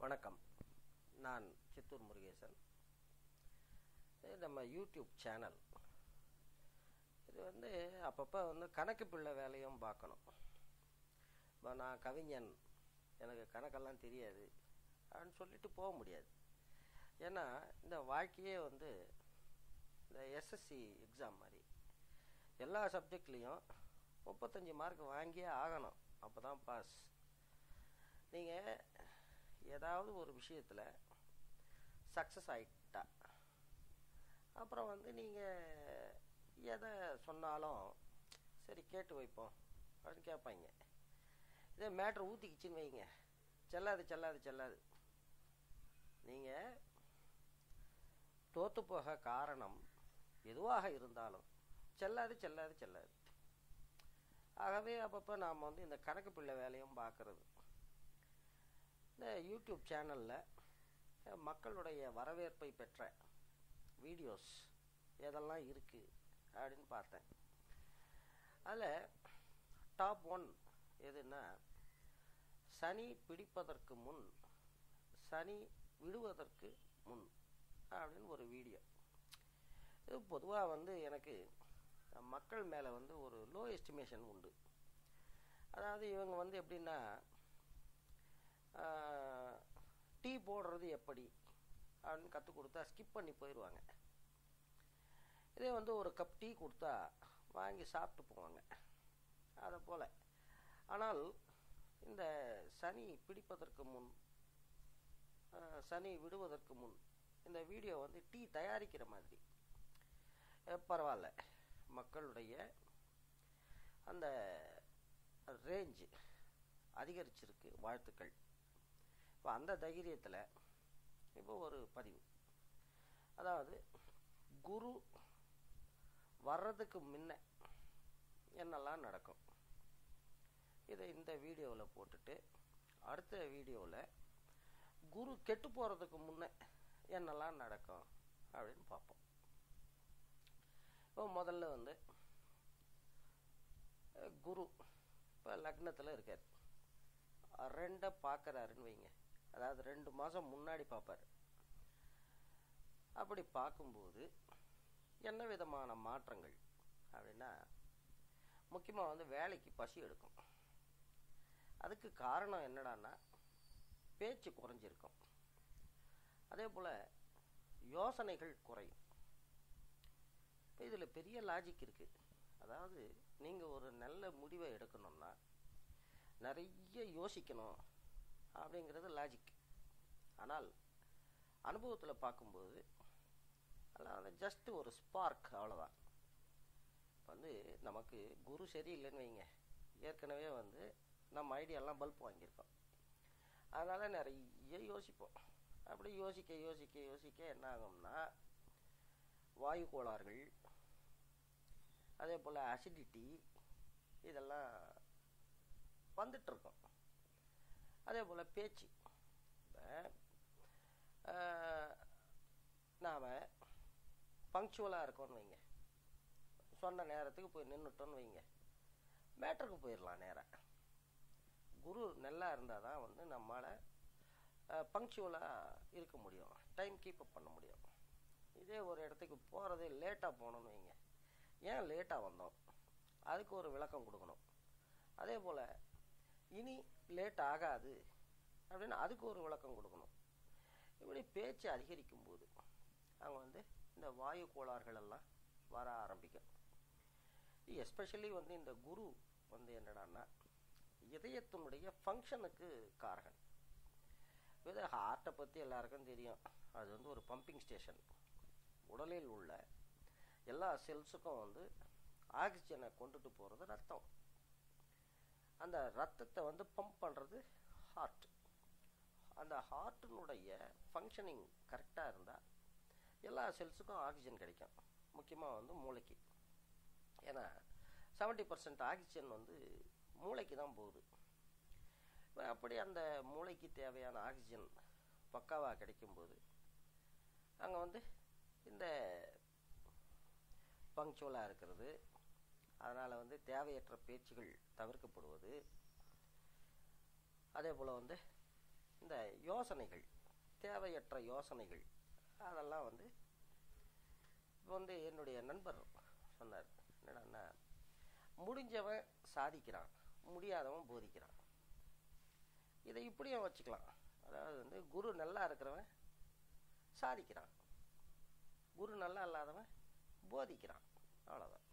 வணக்கம் நான் சித்தூர் முருகேசன் இது நம்ம யூடியூப் சேனல் இது வந்து அப்பப்போ வந்து கணக்கு பிள்ளை வேலையும் பார்க்கணும் இப்போ நான் கவிஞன் எனக்கு கணக்கெல்லாம் தெரியாது அப்படின்னு சொல்லிட்டு போக முடியாது ஏன்னா இந்த வாழ்க்கையே வந்து இந்த எஸ்எஸ்சி எக்ஸாம் மாதிரி எல்லா சப்ஜெக்ட்லேயும் முப்பத்தஞ்சு மார்க் வாங்கியே ஆகணும் அப்போ தான் பாஸ் நீங்கள் ஏதாவது ஒரு விஷயத்தில் சக்ஸஸ் ஆகிட்டா அப்புறம் வந்து நீங்கள் எதை சொன்னாலும் சரி கேட்டு வைப்போம் அப்படின்னு கேட்பாங்க இதே மேட்ரு ஊற்றிக்கிச்சின்னு வைங்க செல்லாது செல்லாது செல்லாது நீங்கள் தோற்று போக காரணம் எதுவாக இருந்தாலும் செல்லாது செல்லாது செல்லாது ஆகவே அப்பப்போ நாம் வந்து இந்த கணக்கு பிள்ளை வேலையும் பார்க்குறது இந்த யூடியூப் சேனலில் மக்களுடைய வரவேற்பை பெற்ற வீடியோஸ் எதெல்லாம் இருக்குது அப்படின்னு பார்த்தேன் அதில் டாப் ஒன் எதுன்னா சனி பிடிப்பதற்கு முன் சனி விடுவதற்கு முன் அப்படின்னு ஒரு வீடியோ இது பொதுவாக வந்து எனக்கு மக்கள் மேலே வந்து ஒரு லோ எஸ்டிமேஷன் உண்டு அதாவது இவங்க வந்து எப்படின்னா டீ போடுறது எப்படி அப்படின்னு கற்றுக் கொடுத்தா ஸ்கிப் பண்ணி போயிடுவாங்க இதே வந்து ஒரு கப் டீ கொடுத்தா வாங்கி சாப்பிட்டு போவாங்க அதை போல் ஆனால் இந்த சனி பிடிப்பதற்கு முன் சனி விடுவதற்கு முன் இந்த வீடியோ வந்து டீ தயாரிக்கிற மாதிரி பரவாயில்ல மக்களுடைய அந்த ரேஞ்சு அதிகரிச்சிருக்கு வாழ்த்துக்கள் இப்போ அந்த தைரியத்தில் இப்போ ஒரு பதிவு அதாவது குரு வர்றதுக்கு முன்ன என்னெல்லாம் நடக்கும் இதை இந்த வீடியோவில் போட்டுட்டு அடுத்த வீடியோவில் குரு கெட்டு போகிறதுக்கு முன்ன என்னெல்லாம் நடக்கும் அப்படின்னு பார்ப்போம் இப்போ முதல்ல வந்து குரு இப்போ லக்னத்தில் இருக்கார் ரெண்டை பார்க்குறாருன்னு வைங்க அதாவது ரெண்டு மாதம் முன்னாடி பார்ப்பார் அப்படி பார்க்கும்போது என்ன விதமான மாற்றங்கள் அப்படின்னா முக்கியமாக வந்து வேலைக்கு பசி எடுக்கும் அதுக்கு காரணம் என்னடான்னா பேச்சு குறைஞ்சிருக்கும் அதே போல் யோசனைகள் குறையும் இப்போ இதில் பெரிய லாஜிக் இருக்குது அதாவது நீங்கள் ஒரு நல்ல முடிவை எடுக்கணும்னா நிறைய யோசிக்கணும் அப்படிங்கிறது லாஜிக் ஆனால் அனுபவத்தில் பார்க்கும்போது அதில் ஜஸ்ட் ஒரு ஸ்பார்க் அவ்வளோதான் வந்து நமக்கு குரு சரியில்லைன்னு வைங்க ஏற்கனவே வந்து நம்ம ஐடியாலாம் பல்ப் வாங்கியிருக்கோம் அதனால் நிறைய யோசிப்போம் அப்படி யோசிக்க யோசிக்க யோசிக்க என்ன ஆகும்னா வாயு கோளாறுகள் அதே போல் அசிடிட்டி இதெல்லாம் வந்துட்டுருக்கோம் அதே போல் பேச்சு நாம் பங்க்சுவலாக இருக்கோன்னு வைங்க சொன்ன நேரத்துக்கு போய் நின்றுட்டோன்னு வைங்க மேட்டருக்கு போயிடலாம் நேராக குரு நல்லா இருந்தால் தான் வந்து நம்மளால் பங்க்சுவலாக இருக்க முடியும் டைம் கீப்பப் பண்ண முடியும் இதே ஒரு இடத்துக்கு போகிறது லேட்டாக போகணுன்னு வைங்க ஏன் லேட்டாக வந்தோம் அதுக்கு ஒரு விளக்கம் கொடுக்கணும் அதே போல் இனி லேட் ஆகாது அப்படின்னு அதுக்கு ஒரு விளக்கம் கொடுக்கணும் இப்படி பேச்சு அதிகரிக்கும் போது அவங்க வந்து இந்த வாயு கோளாறுகள் எல்லாம் வர ஆரம்பிக்கும் எஸ்பெஷலி வந்து இந்த குரு வந்து என்னடான்னா இதயத்தினுடைய ஃபங்க்ஷனுக்கு காரகன் இது ஹார்ட்டை பற்றி எல்லாருக்கும் தெரியும் அது வந்து ஒரு பம்பிங் ஸ்டேஷன் உடலில் உள்ள எல்லா செல்ஸுக்கும் வந்து ஆக்சிஜனை கொண்டுட்டு போகிறது ரத்தம் அந்த ரத்தத்தை வந்து பம்ப் பண்ணுறது ஹார்ட் அந்த ஹார்ட்டினுடைய ஃபங்க்ஷனிங் கரெக்டாக இருந்தால் எல்லா செல்ஸுக்கும் ஆக்சிஜன் கிடைக்கும் முக்கியமாக வந்து மூளைக்கு ஏன்னா செவன்ட்டி பர்சன்ட் ஆக்சிஜன் வந்து மூளைக்கு தான் போகுது அப்படி அந்த மூளைக்கு தேவையான ஆக்சிஜன் பக்காவாக கிடைக்கும்போது அங்கே வந்து இந்த பங்க்சுவலாக இருக்கிறது அதனால் வந்து தேவையற்ற பேச்சுகள் தவிர்க்கப்படுவது அதே போல் வந்து இந்த யோசனைகள் தேவையற்ற யோசனைகள் அதெல்லாம் வந்து இப்போ வந்து என்னுடைய நண்பர் சொன்னார் என்னடான்னா முடிஞ்சவன் சாதிக்கிறான் முடியாதவன் போதிக்கிறான் இதை இப்படியும் வச்சுக்கலாம் அதாவது வந்து குரு நல்லா இருக்கிறவன் சாதிக்கிறான் குரு நல்லா இல்லாதவன் போதிக்கிறான் அவ்வளோதான்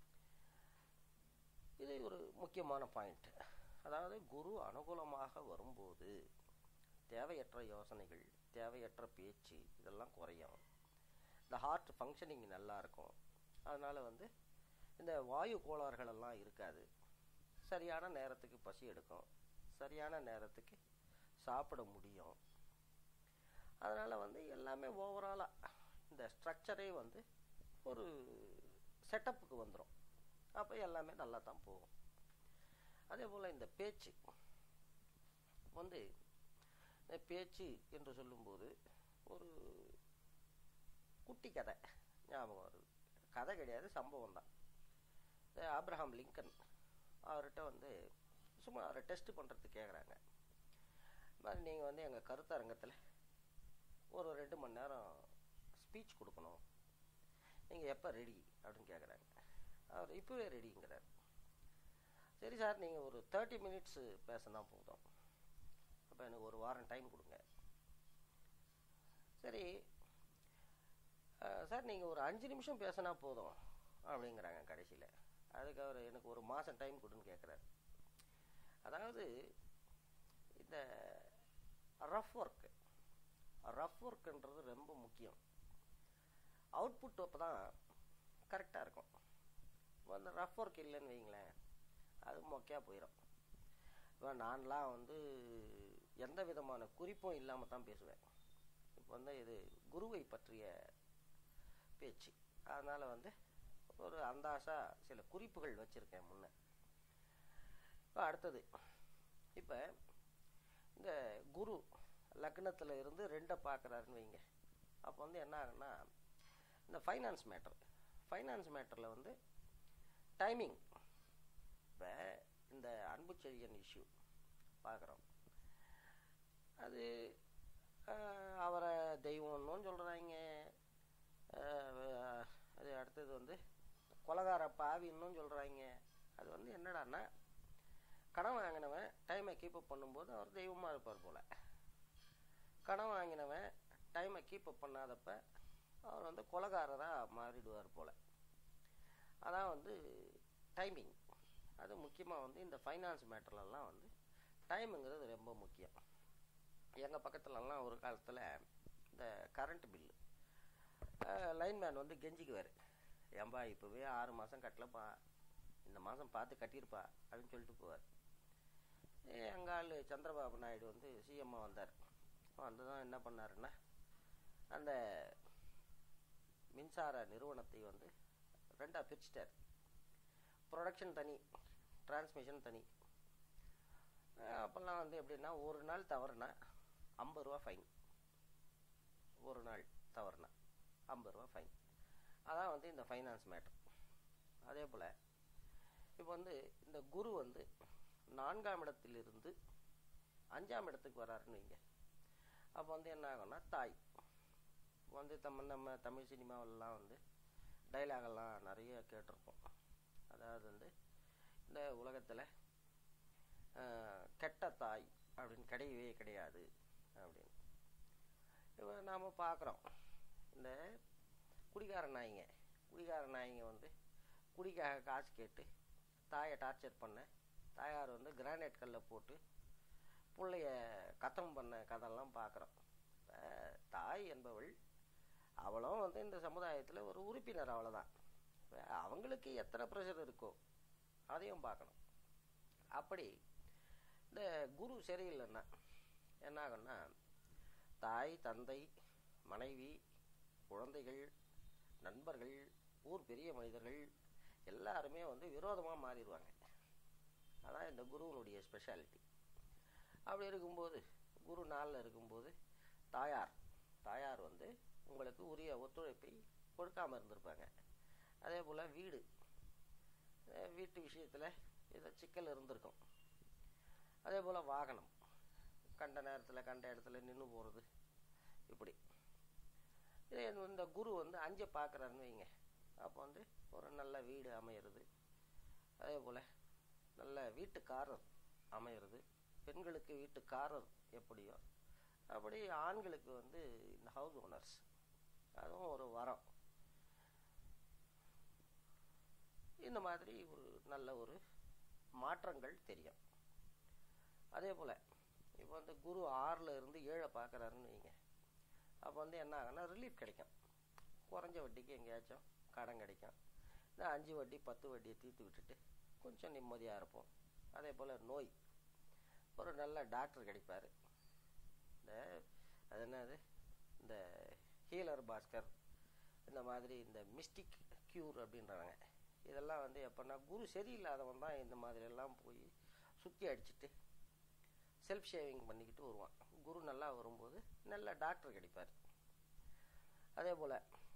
இது ஒரு முக்கியமான பாயிண்ட் அதாவது குரு அனுகூலமாக வரும்போது தேவையற்ற யோசனைகள் தேவையற்ற பேச்சு இதெல்லாம் குறையும் இந்த ஹார்ட் ஃபங்க்ஷனிங் நல்லா இருக்கும் அதனால் வந்து இந்த வாயு கோளாறுகள் எல்லாம் இருக்காது சரியான நேரத்துக்கு பசி எடுக்கும் சரியான நேரத்துக்கு சாப்பிட முடியும் அதனால் வந்து எல்லாமே ஓவராலாக இந்த ஸ்ட்ரக்சரே வந்து ஒரு செட்டப்புக்கு வந்துடும் அப்போ எல்லாமே நல்லா தான் போகும் அதே போல் இந்த பேச்சு வந்து இந்த பேச்சு என்று சொல்லும்போது ஒரு குட்டி கதை ஞாபகம் வருது கதை கிடையாது சம்பவம் தான் இந்த ஆப்ரஹாம் லிங்கன் அவர்கிட்ட வந்து சும்மா அவரை டெஸ்ட் பண்ணுறதுக்கு கேட்குறாங்க மாதிரி நீங்கள் வந்து எங்கள் கருத்தரங்கத்தில் ஒரு ரெண்டு மணி நேரம் ஸ்பீச் கொடுக்கணும் நீங்கள் எப்போ ரெடி அப்படின்னு கேட்குறாங்க அவர் இப்போவே ரெடிங்கிறார் சரி சார் நீங்கள் ஒரு தேர்ட்டி மினிட்ஸு பேசினா போதும் அப்போ எனக்கு ஒரு வாரம் டைம் கொடுங்க சரி சார் நீங்கள் ஒரு அஞ்சு நிமிஷம் பேசினா போதும் அப்படிங்கிறாங்க கடைசியில் அதுக்கு அவர் எனக்கு ஒரு மாதம் டைம் கொடுன்னு கேட்குறாரு அதாவது இந்த ரஃப் ஒர்க்கு ரஃப் ஒர்க்குன்றது ரொம்ப முக்கியம் அவுட்புட் அப்போ தான் கரெக்டாக இருக்கும் இப்போ அந்த ரஃப் ஒர்க் இல்லைன்னு வைங்களேன் அது மொக்கையாக போயிடும் இப்போ நான்லாம் வந்து எந்த விதமான குறிப்பும் இல்லாமல் தான் பேசுவேன் இப்போ வந்து இது குருவை பற்றிய பேச்சு அதனால் வந்து ஒரு அந்தாசா சில குறிப்புகள் வச்சுருக்கேன் முன்ன இப்போ அடுத்தது இப்போ இந்த குரு லக்னத்தில் இருந்து ரெண்டை பார்க்குறாருன்னு வைங்க அப்போ வந்து என்ன ஆகுன்னா இந்த ஃபைனான்ஸ் மேட்டர் ஃபைனான்ஸ் மேட்டரில் வந்து டைமிங் இப்போ இந்த அன்பு செழியன் இஷ்யூ பார்க்குறோம் அது அவரை தெய்வம்னு சொல்கிறாங்க அது அடுத்தது வந்து கொலகார பாவின்னு சொல்கிறாங்க அது வந்து என்னடான்னா கடன் வாங்கினவன் டைமை கீப்பப் பண்ணும்போது அவர் தெய்வமாக இருப்பார் போல் கடன் வாங்கினவன் டைமை கீப்பப் பண்ணாதப்ப அவர் வந்து கொலகாரராக மாறிடுவார் போல் அதான் வந்து டைமிங் அது முக்கியமாக வந்து இந்த ஃபைனான்ஸ் மேட்டர்லலாம் வந்து டைமுங்கிறது ரொம்ப முக்கியம் எங்கள் பக்கத்துலலாம் ஒரு காலத்தில் இந்த கரண்ட் பில்லு லைன்மேன் வந்து கெஞ்சிக்குவார் ஏன்பா இப்போவே ஆறு மாதம் கட்டலப்பா இந்த மாதம் பார்த்து கட்டியிருப்பா அப்படின்னு சொல்லிட்டு போவார் எங்கள் ஆள் சந்திரபாபு நாயுடு வந்து சிஎம்மாக வந்தார் வந்து தான் என்ன பண்ணாருன்னா அந்த மின்சார நிறுவனத்தை வந்து ரெண்டாக பிரிச்சிட்டார் ப்ரொடக்ஷன் தனி டிரான்ஸ்மிஷன் தனி அப்போல்லாம் வந்து எப்படின்னா ஒரு நாள் தவறுனா ஐம்பது ரூபா ஃபைன் ஒரு நாள் தவறுனா ஐம்பது ரூபா ஃபைன் அதான் வந்து இந்த ஃபைனான்ஸ் மேட்டர் அதே போல் இப்போ வந்து இந்த குரு வந்து நான்காம் இடத்திலிருந்து அஞ்சாம் இடத்துக்கு வராருன்னு வைங்க அப்போ வந்து என்ன ஆகும்னா தாய் வந்து தமிழ் நம்ம தமிழ் சினிமாவிலலாம் வந்து டைலாகெல்லாம் நிறைய கேட்டிருப்போம் அதாவது வந்து இந்த உலகத்தில் கெட்ட தாய் அப்படின்னு கிடையவே கிடையாது அப்படின்னு இப்போ நாம் பார்க்குறோம் இந்த குடிகார நாய்ங்க குடிகார நாய்ங்க வந்து குடிக்காக காசு கேட்டு தாயை டார்ச்சர் பண்ண தாயார் வந்து கிரானைட் கல்லை போட்டு பிள்ளைய கத்தம் பண்ண கதெல்லாம் பார்க்குறோம் தாய் என்பவள் அவளும் வந்து இந்த சமுதாயத்தில் ஒரு உறுப்பினர் அவ்வளோதான் அவங்களுக்கு எத்தனை ப்ரெஷர் இருக்கோ அதையும் பார்க்கணும் அப்படி இந்த குரு சரியில்லைன்னா என்ன ஆகும்னா தாய் தந்தை மனைவி குழந்தைகள் நண்பர்கள் ஊர் பெரிய மனிதர்கள் எல்லாருமே வந்து விரோதமாக மாறிடுவாங்க அதான் இந்த குருவனுடைய ஸ்பெஷாலிட்டி அப்படி இருக்கும்போது குரு நாளில் இருக்கும்போது தாயார் தாயார் வந்து உங்களுக்கு உரிய ஒத்துழைப்பை கொடுக்காமல் இருந்திருப்பாங்க அதே போல் வீடு வீட்டு விஷயத்தில் ஏதோ சிக்கல் இருந்திருக்கும் அதே போல் வாகனம் கண்ட நேரத்தில் கண்ட இடத்துல நின்று போகிறது இப்படி இதே இந்த குரு வந்து அஞ்சை பார்க்குறாருன்னு வைங்க அப்போ வந்து ஒரு நல்ல வீடு அமையிறது அதே போல் நல்ல வீட்டுக்காரர் அமையிறது பெண்களுக்கு வீட்டுக்காரர் எப்படியோ அப்படி ஆண்களுக்கு வந்து இந்த ஹவுஸ் ஓனர்ஸ் அதுவும் ஒரு வரம் இந்த மாதிரி ஒரு நல்ல ஒரு மாற்றங்கள் தெரியும் அதே போல் இப்போ வந்து குரு ஆறில் இருந்து ஏழை பார்க்குறாருன்னு வைங்க அப்போ வந்து என்ன ஆகும்னா ரிலீஃப் கிடைக்கும் குறைஞ்ச வட்டிக்கு எங்கேயாச்சும் கடன் கிடைக்கும் இந்த அஞ்சு வட்டி பத்து வட்டியை தீர்த்து விட்டுட்டு கொஞ்சம் நிம்மதியாக இருப்போம் அதே போல் நோய் ஒரு நல்ல டாக்டர் கிடைப்பார் இந்த அது என்னது இந்த ஹீலர் பாஸ்கர் இந்த மாதிரி இந்த மிஸ்டிக் க்யூர் அப்படின்றாங்க இதெல்லாம் வந்து எப்போன்னா குரு சரியில்லாதவன் தான் இந்த மாதிரி எல்லாம் போய் சுற்றி அடிச்சுட்டு செல்ஃப் ஷேவிங் பண்ணிக்கிட்டு வருவான் குரு நல்லா வரும்போது நல்ல டாக்டர் கிடைப்பார் அதே போல்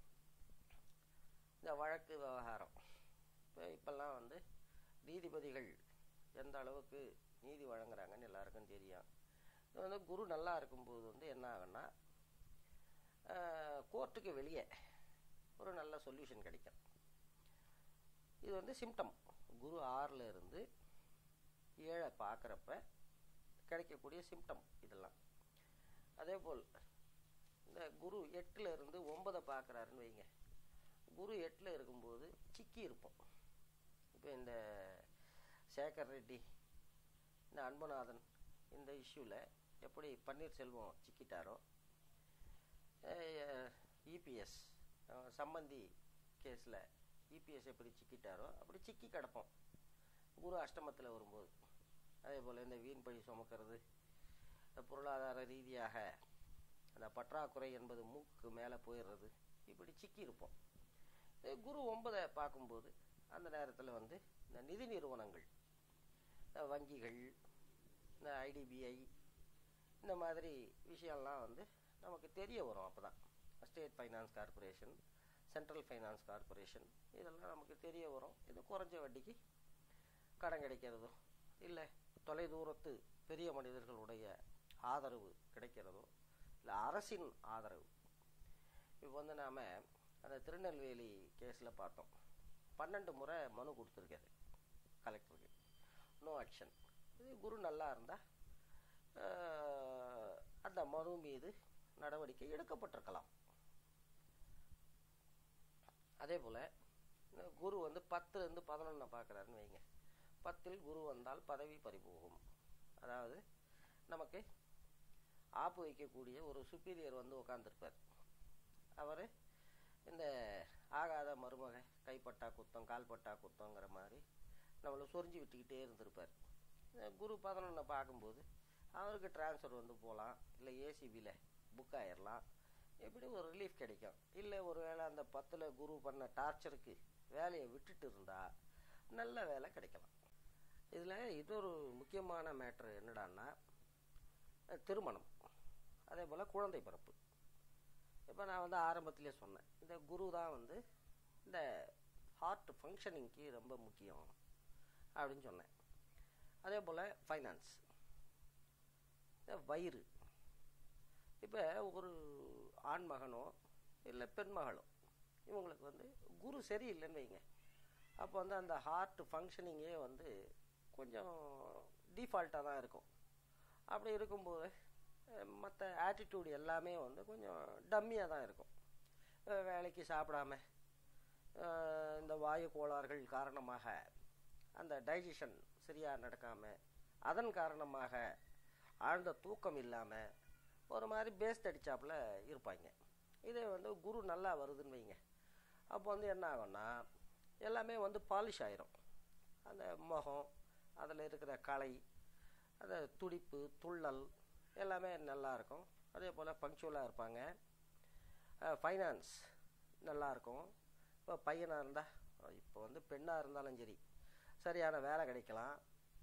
இந்த வழக்கு விவகாரம் இப்போ இப்போல்லாம் வந்து நீதிபதிகள் எந்த அளவுக்கு நீதி வழங்குறாங்கன்னு எல்லாருக்கும் தெரியும் இது வந்து குரு நல்லா இருக்கும்போது வந்து என்ன ஆகும்னா கோர்ட்டுக்கு வெளியே ஒரு நல்ல சொல்யூஷன் கிடைக்கும் இது வந்து சிம்டம் குரு ஆறில் இருந்து ஏழை பார்க்குறப்ப கிடைக்கக்கூடிய சிம்டம் இதெல்லாம் அதே போல் இந்த குரு எட்டில் இருந்து ஒன்பதை பார்க்குறாருன்னு வைங்க குரு எட்டில் இருக்கும்போது சிக்கி இருப்போம் இப்போ இந்த சேகர் ரெட்டி இந்த அன்புநாதன் இந்த இஷ்யூவில் எப்படி பன்னீர்செல்வம் சிக்கிட்டாரோ இபிஎஸ் சம்மந்தி கேஸில் இபிஎஸ் எப்படி சிக்கிட்டாரோ அப்படி சிக்கி கிடப்போம் குரு அஷ்டமத்தில் வரும்போது அதே போல் இந்த வீண் பழி சுமக்கிறது இந்த பொருளாதார ரீதியாக அந்த பற்றாக்குறை என்பது மூக்கு மேலே போயிடுறது இப்படி சிக்கி இருப்போம் குரு ஒன்பதை பார்க்கும்போது அந்த நேரத்தில் வந்து இந்த நிதி நிறுவனங்கள் இந்த வங்கிகள் இந்த ஐடிபிஐ இந்த மாதிரி விஷயம்லாம் வந்து நமக்கு தெரிய வரும் அப்போ தான் state finance corporation central finance corporation இதெல்லாம் நமக்கு தெரிய வரும் இது குறைஞ்ச வட்டிக்கு கடன் கிடைக்கிறதோ இல்லை தொலை தூரத்து பெரிய மனிதர்களுடைய ஆதரவு கிடைக்கிறதோ இல்லை அரசின் ஆதரவு இப்போ வந்து நாம் அந்த திருநெல்வேலி கேஸில் பார்த்தோம் பன்னெண்டு முறை மனு கொடுத்துருக்காரு கலெக்டருக்கு நோ ஆக்ஷன் இது குரு நல்லா இருந்தால் அந்த மனு மீது நடவடிக்கை எடுக்கப்பட்டிருக்கலாம் அதே போல் குரு வந்து பத்துலேருந்து பதினொன்றை பார்க்குறாருன்னு வைங்க பத்தில் குரு வந்தால் பதவி பறிபோகும் அதாவது நமக்கு ஆப்பு வைக்கக்கூடிய ஒரு சுப்பீரியர் வந்து உட்காந்துருப்பார் அவர் இந்த ஆகாத மருமக கைப்பட்டா குத்தம் கால்பட்டா குத்தங்கிற மாதிரி நம்மளை சொரிஞ்சு விட்டுக்கிட்டே இருந்திருப்பார் குரு பதினொன்றை பார்க்கும்போது அவருக்கு டிரான்ஸ்ஃபர் வந்து போகலாம் இல்லை ஏசிபியில் புக் ஆயிடலாம் எப்படி ஒரு ரிலீஃப் கிடைக்கும் இல்லை ஒரு வேளை அந்த பத்தில் குரு பண்ண டார்ச்சருக்கு வேலையை விட்டுட்டு இருந்தால் நல்ல வேலை கிடைக்கலாம் இதில் இன்னொரு முக்கியமான மேட்ரு என்னடான்னா திருமணம் அதே போல் குழந்தை பிறப்பு இப்போ நான் வந்து ஆரம்பத்திலே சொன்னேன் இந்த குரு தான் வந்து இந்த ஹார்ட் ஃபங்க்ஷனிங்க்கு ரொம்ப முக்கியம் அப்படின்னு சொன்னேன் அதே போல் ஃபைனான்ஸ் வயிறு இப்போ ஒரு ஆண் மகனோ இல்லை பெண் மகளோ இவங்களுக்கு வந்து குரு சரியில்லைன்னு வைங்க அப்போ வந்து அந்த ஹார்ட் ஃபங்க்ஷனிங்கே வந்து கொஞ்சம் டிஃபால்ட்டாக தான் இருக்கும் அப்படி இருக்கும்போது மற்ற ஆட்டிடியூட் எல்லாமே வந்து கொஞ்சம் டம்மியாக தான் இருக்கும் வேலைக்கு சாப்பிடாம இந்த வாயு கோளாறுகள் காரணமாக அந்த டைஜஷன் சரியாக நடக்காமல் அதன் காரணமாக ஆழ்ந்த தூக்கம் இல்லாமல் ஒரு மாதிரி பேஸ்ட் அடித்தாப்புல இருப்பாங்க இதே வந்து குரு நல்லா வருதுன்னு வைங்க அப்போ வந்து என்ன ஆகும்னா எல்லாமே வந்து பாலிஷ் ஆயிரும் அந்த முகம் அதில் இருக்கிற கலை அந்த துடிப்பு துள்ளல் எல்லாமே நல்லாயிருக்கும் அதே போல் பங்க்சுவலாக இருப்பாங்க ஃபைனான்ஸ் நல்லாயிருக்கும் இப்போ பையனாக இருந்தால் இப்போ வந்து பெண்ணாக இருந்தாலும் சரி சரியான வேலை கிடைக்கலாம்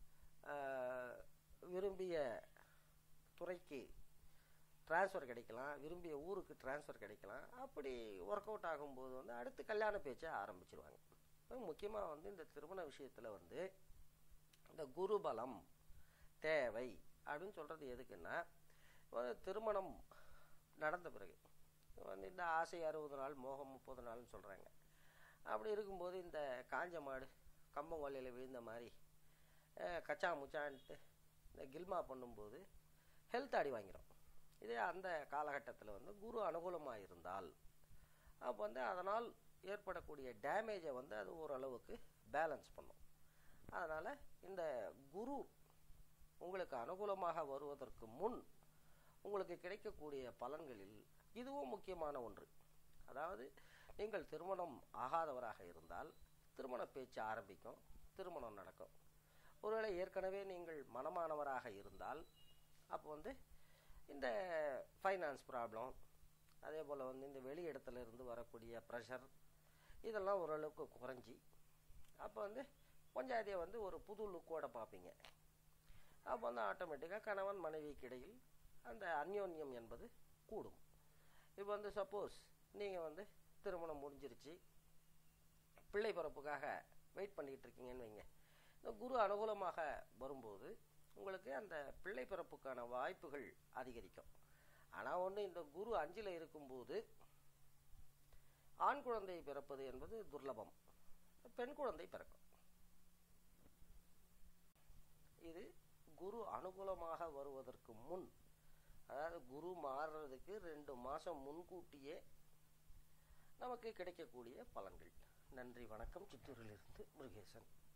விரும்பிய துறைக்கு ட்ரான்ஸ்ஃபர் கிடைக்கலாம் விரும்பிய ஊருக்கு ட்ரான்ஸ்ஃபர் கிடைக்கலாம் அப்படி ஒர்க் அவுட் ஆகும்போது வந்து அடுத்து கல்யாண பேச்சை ஆரம்பிச்சிருவாங்க இப்போ முக்கியமாக வந்து இந்த திருமண விஷயத்தில் வந்து இந்த குருபலம் தேவை அப்படின்னு சொல்கிறது எதுக்குன்னா ஒரு திருமணம் நடந்த பிறகு வந்து இந்த ஆசை அறுபது நாள் மோகம் முப்பது நாள்னு சொல்கிறாங்க அப்படி இருக்கும்போது இந்த காஞ்ச மாடு கம்பங்கொல்லையில் விழுந்த மாதிரி அஹ், கச்சா முச்சான்ட்டு இந்த கில்மா பண்ணும்போது ஹெல்த் அடி வாங்கிடும் இதே அந்த காலகட்டத்தில் வந்து குரு அனுகூலமாக இருந்தால் அப்போ வந்து அதனால் ஏற்படக்கூடிய டேமேஜை வந்து அது ஓரளவுக்கு பேலன்ஸ் பண்ணும் அதனால் இந்த குரு உங்களுக்கு அனுகூலமாக வருவதற்கு முன் உங்களுக்கு கிடைக்கக்கூடிய பலன்களில் இதுவும் முக்கியமான ஒன்று அதாவது நீங்கள் திருமணம் ஆகாதவராக இருந்தால் திருமண பேச்சு ஆரம்பிக்கும் திருமணம் நடக்கும் ஒருவேளை ஏற்கனவே நீங்கள் மனமானவராக இருந்தால் அப்போ வந்து இந்த ஃபைனான்ஸ் ப்ராப்ளம் அதே போல் வந்து இந்த வெளி இடத்துல இருந்து வரக்கூடிய ப்ரெஷர் இதெல்லாம் ஓரளவுக்கு குறைஞ்சி அப்போ வந்து பஞ்சாயத்தையை வந்து ஒரு புது லுக்கோட பார்ப்பீங்க அப்போ வந்து ஆட்டோமேட்டிக்காக கணவன் மனைவிக்கு இடையில் அந்த அந்யோன்யம் என்பது கூடும் இப்போ வந்து சப்போஸ் நீங்கள் வந்து திருமணம் முடிஞ்சிருச்சு பிள்ளை பிறப்புக்காக வெயிட் பண்ணிக்கிட்டு இருக்கீங்கன்னு வைங்க இந்த குரு அனுகூலமாக வரும்போது உங்களுக்கு அந்த பிள்ளை பிறப்புக்கான வாய்ப்புகள் அதிகரிக்கும் ஆனால் ஒன்று இந்த குரு அஞ்சில் இருக்கும்போது ஆண் குழந்தை பிறப்பது என்பது துர்லபம் பெண் குழந்தை பிறக்கும் இது குரு அனுகூலமாக வருவதற்கு முன் அதாவது குரு மாறுறதுக்கு ரெண்டு மாதம் முன்கூட்டியே நமக்கு கிடைக்கக்கூடிய பலன்கள் நன்றி வணக்கம் சித்தூரிலிருந்து முருகேசன்